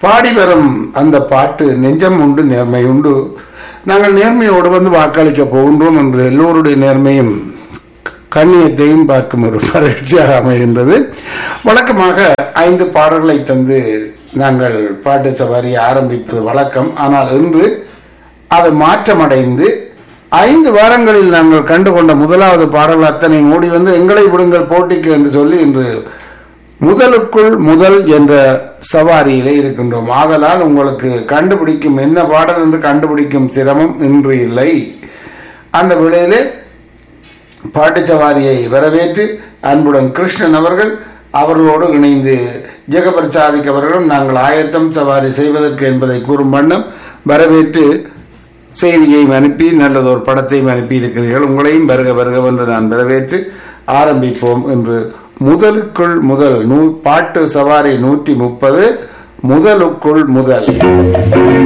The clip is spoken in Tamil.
பாடி வரும் அந்த பாட்டு நெஞ்சம் உண்டு நேர்மை உண்டு நாங்கள் நேர்மையோடு வந்து வாக்களிக்க போகின்றோம் என்று எல்லோருடைய நேர்மையும் கண்ணியத்தையும் பார்க்கும் ஒரு பரீட்சையாக அமைகின்றது வழக்கமாக ஐந்து பாடல்களை தந்து நாங்கள் பாட்டு சவாரி ஆரம்பிப்பது வழக்கம் ஆனால் இன்று அது மாற்றமடைந்து ஐந்து வாரங்களில் நாங்கள் கண்டுகொண்ட முதலாவது பாடல் அத்தனை மூடி வந்து எங்களை விடுங்கள் போட்டிக்கு என்று சொல்லி இன்று முதலுக்குள் முதல் என்ற சவாரியிலே இருக்கின்றோம் ஆதலால் உங்களுக்கு கண்டுபிடிக்கும் என்ன பாடல் என்று கண்டுபிடிக்கும் சிரமம் இன்று இல்லை அந்த வேளையிலே பாட்டு சவாரியை வரவேற்று அன்புடன் கிருஷ்ணன் அவர்கள் அவர்களோடு இணைந்து ஜெகபிரசாதிக் அவர்களும் நாங்கள் ஆயத்தம் சவாரி செய்வதற்கு என்பதை கூறும் வண்ணம் வரவேற்று செய்தியையும் அனுப்பி நல்லதொரு படத்தையும் அனுப்பி இருக்கிறீர்கள் உங்களையும் வருக வருகவென்று நான் வரவேற்று ஆரம்பிப்போம் என்று முதலுக்குள் முதல் நூ பாட்டு சவாரி நூற்றி முப்பது முதலுக்குள் முதல்